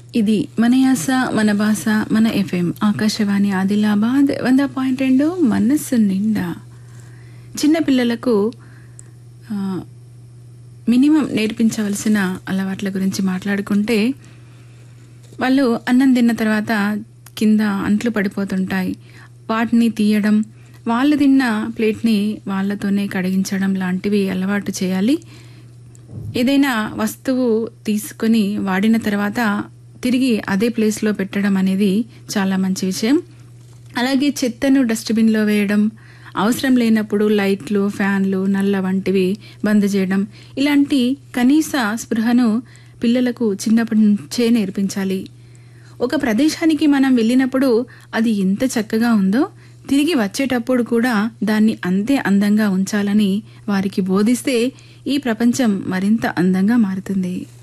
ఇది మన యాస మన భాష మన ఎఫ్ఎం ఆకాశవాణి ఆదిలాబాద్ వంద పాయింట్ రెండు మనస్సు నిండా చిన్నపిల్లలకు ఆ, మినిమం నేర్పించవలసిన అలవాట్ల గురించి మాట్లాడుకుంటే వాళ్ళు అన్నం తిన్న తర్వాత కింద అంట్లు పడిపోతుంటాయి వాటిని తీయడం వాళ్ళు తిన్న ప్లేట్ని వాళ్ళతోనే కడిగించడం లాంటివి అలవాటు చేయాలి ఏదైనా వస్తువు తీసుకొని వాడిన తర్వాత తిరిగి అదే ప్లేస్లో పెట్టడం అనేది చాలా మంచి విషయం అలాగే చెత్తను డస్ట్బిన్లో వేయడం అవసరం లేనప్పుడు లైట్లు ఫ్యాన్లు నల్ల వంటివి బంద్ చేయడం ఇలాంటి కనీస స్పృహను పిల్లలకు చిన్నప్పటి నుంచే నేర్పించాలి ఒక ప్రదేశానికి మనం వెళ్ళినప్పుడు అది ఎంత చక్కగా ఉందో తిరిగి వచ్చేటప్పుడు కూడా దాన్ని అంతే అందంగా ఉంచాలని వారికి బోధిస్తే ఈ ప్రపంచం మరింత అందంగా మారుతుంది